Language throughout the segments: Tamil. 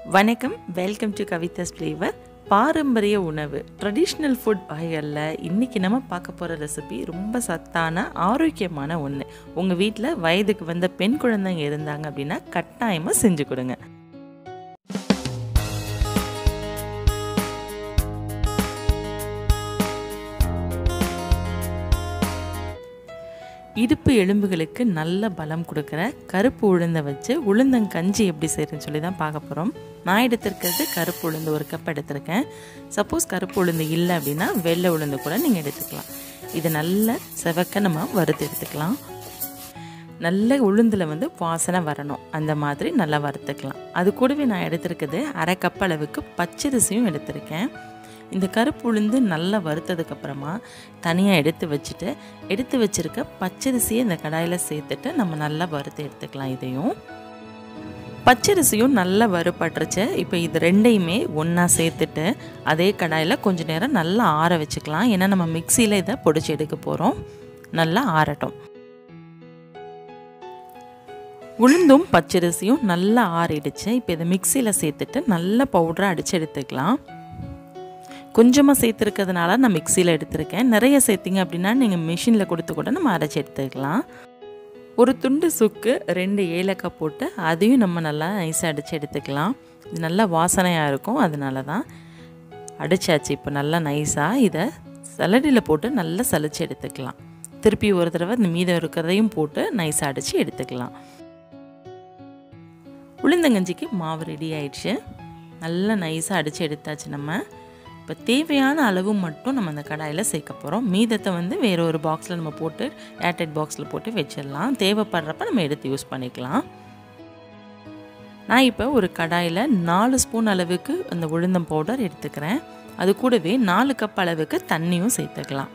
வணக்கம் வெல்கம் டு கவிதாஸ் ஃப்ளேவர் பாரம்பரிய உணவு ட்ரெடிஷ்னல் ஃபுட் வகைகளில் இன்றைக்கி நம்ம பார்க்க போகிற ரெசிபி ரொம்ப சத்தான ஆரோக்கியமான ஒன்று உங்கள் வீட்டில் வயதுக்கு வந்த பெண் குழந்தைங்க இருந்தாங்க அப்படின்னா கட்டாயமாக செஞ்சு கொடுங்க இடுப்பு எலும்புகளுக்கு நல்ல பலம் கொடுக்குற கருப்பு உளுந்தை வச்சு உளுந்தங்கஞ்சி எப்படி செய்கிறேன்னு சொல்லி தான் பார்க்க போகிறோம் நான் எடுத்திருக்கிறது கருப்பு உளுந்து ஒரு கப் எடுத்திருக்கேன் சப்போஸ் கருப்பு உளுந்து இல்லை அப்படின்னா வெள்ளை உளுந்து கூட நீங்கள் எடுத்துக்கலாம் இது நல்ல செவக்க நம்ம வறுத்து எடுத்துக்கலாம் நல்ல உளுந்தில் வந்து வாசனை வரணும் அந்த மாதிரி நல்லா வறுத்துக்கலாம் அது கூடவே நான் எடுத்திருக்கிறது அரை கப் அளவுக்கு பச்சரிசியும் எடுத்திருக்கேன் இந்த கருப்பு உளுந்து நல்லா வறுத்ததுக்கப்புறமா தனியாக எடுத்து வச்சுட்டு எடுத்து வச்சுருக்க பச்சரிசியை இந்த கடாயில் சேர்த்துட்டு நம்ம நல்லா வறுத்து எடுத்துக்கலாம் இதையும் பச்சரிசியும் நல்லா வறுபட்டுருச்சு இப்போ இது ரெண்டையுமே ஒன்றா சேர்த்துட்டு அதே கடாயில் கொஞ்ச நேரம் நல்லா ஆற வச்சுக்கலாம் ஏன்னா நம்ம மிக்சியில் இதை பொடிச்சு எடுக்க போகிறோம் நல்லா ஆறட்டும் உளுந்தும் பச்சரிசியும் நல்லா ஆறிடுச்சு இப்போ இதை மிக்சியில் சேர்த்துட்டு நல்ல பவுடராக அடித்து எடுத்துக்கலாம் கொஞ்சமாக சேர்த்துருக்கிறதுனால நான் மிக்சியில் எடுத்திருக்கேன் நிறைய சேர்த்திங்க அப்படின்னா நீங்கள் மிஷினில் கொடுத்து கூட நம்ம அரைச்சி எடுத்துக்கலாம் ஒரு துண்டு சுக்கு ரெண்டு ஏலக்காய் போட்டு அதையும் நம்ம நல்லா நைஸாக அடித்து எடுத்துக்கலாம் இது நல்லா வாசனையாக இருக்கும் அதனால தான் அடித்தாச்சு இப்போ நல்லா நைஸாக இதை சலடியில் போட்டு நல்லா சலிச்சு எடுத்துக்கலாம் திருப்பி ஒரு தடவை இந்த மீதம் இருக்கிறதையும் போட்டு நைஸாக அடித்து எடுத்துக்கலாம் உளுந்தங்கஞ்சிக்கு மாவு ரெடி ஆயிடுச்சு நல்லா நைஸாக அடித்து எடுத்தாச்சு நம்ம இப்போ தேவையான அளவு மட்டும் நம்ம அந்த கடாயில் சேர்க்க போகிறோம் மீதத்தை வந்து வேறு ஒரு பாக்ஸில் நம்ம போட்டு ஏர்டைட் பாக்ஸில் போட்டு வச்சிடலாம் தேவைப்படுறப்ப நம்ம எடுத்து யூஸ் பண்ணிக்கலாம் நான் இப்போ ஒரு கடாயில் நாலு ஸ்பூன் அளவுக்கு அந்த உளுந்தம் பவுடர் எடுத்துக்கிறேன் அது கூடவே நாலு கப் அளவுக்கு தண்ணியும் சேர்த்துக்கலாம்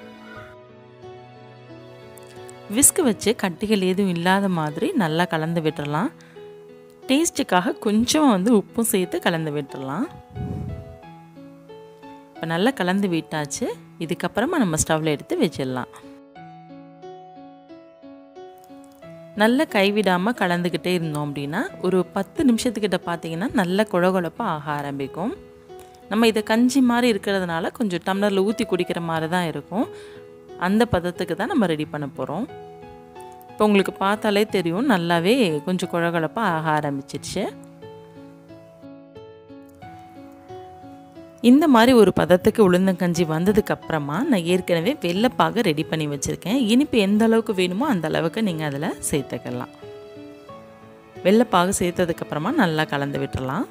விஸ்கு வச்சு கட்டிகள் எதுவும் இல்லாத மாதிரி நல்லா கலந்து விட்டுறலாம் டேஸ்ட்டுக்காக கொஞ்சம் வந்து உப்பும் சேர்த்து கலந்து விட்டுடலாம் இப்போ நல்லா கலந்து விட்டாச்சு இதுக்கப்புறமா நம்ம ஸ்டவ்வில் எடுத்து வச்சிடலாம் நல்லா கைவிடாமல் கலந்துக்கிட்டே இருந்தோம் அப்படின்னா ஒரு பத்து நிமிஷத்துக்கிட்ட பார்த்தீங்கன்னா நல்ல குழகுழப்பாக ஆக ஆரம்பிக்கும் நம்ம இதை கஞ்சி மாதிரி இருக்கிறதுனால கொஞ்சம் டம்ளரில் ஊற்றி குடிக்கிற மாதிரி தான் இருக்கும் அந்த பதத்துக்கு தான் நம்ம ரெடி பண்ண போகிறோம் இப்போ உங்களுக்கு பார்த்தாலே தெரியும் நல்லாவே கொஞ்சம் குழகுழப்பாக ஆக ஆரம்பிச்சிடுச்சு இந்த மாதிரி ஒரு பதத்துக்கு உளுந்தங்கஞ்சி வந்ததுக்கு அப்புறமா நான் ஏற்கனவே வெள்ளைப்பாக ரெடி பண்ணி வச்சுருக்கேன் இனிப்பு எந்த அளவுக்கு வேணுமோ அந்த அளவுக்கு நீங்கள் அதில் சேர்த்துக்கலாம் வெள்ளைப்பாகு சேர்த்ததுக்கப்புறமா நல்லா கலந்து விட்டுறலாம்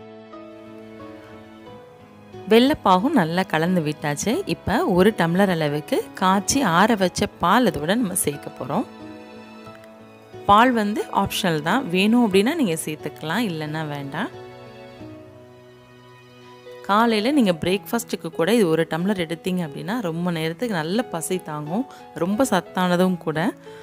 வெள்ளைப்பாகும் நல்லா கலந்து விட்டாச்சு இப்போ ஒரு டம்ளர் அளவுக்கு காய்ச்சி ஆற வச்ச பால் இதோட நம்ம சேர்க்க போகிறோம் பால் வந்து ஆப்ஷனல் தான் வேணும் அப்படின்னா நீங்கள் சேர்த்துக்கலாம் இல்லைன்னா வேண்டாம் காலையில் நீங்கள் பிரேக்ஃபாஸ்ட்டுக்கு கூட இது ஒரு டம்ளர் எடுத்தீங்க அப்படின்னா ரொம்ப நேரத்துக்கு நல்ல பசி தாங்கும் ரொம்ப சத்தானதும் கூட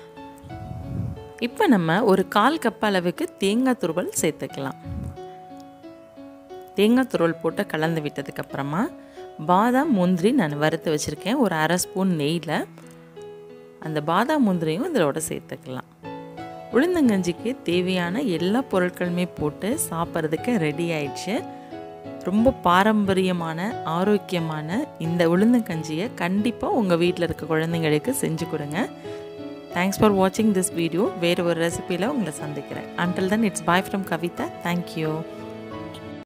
இப்போ நம்ம ஒரு கால் கப் அளவுக்கு தேங்காய் துருவல் சேர்த்துக்கலாம் தேங்காய் துருவல் போட்டு கலந்து விட்டதுக்கப்புறமா பாதாம் முந்திரி நான் வறுத்து வச்சுருக்கேன் ஒரு அரை ஸ்பூன் நெய்யில் அந்த பாதாம் முந்திரியும் இதோட சேர்த்துக்கலாம் உளுந்தங்கஞ்சிக்கு தேவையான எல்லா பொருட்களுமே போட்டு சாப்பிட்றதுக்கு ரெடி ஆயிடுச்சு ரொம்ப பாரம்பரியமான ஆரோக்கியமான இந்த உளுந்தங்கஞ்சியை கண்டிப்பாக உங்கள் வீட்டில் இருக்க குழந்தைங்களுக்கு செஞ்சு கொடுங்க தேங்க்ஸ் ஃபார் வாட்சிங் திஸ் வீடியோ வேறு ஒரு ரெசிபியில் உங்களை சந்திக்கிறேன் until then it's bye from Kavitha thank you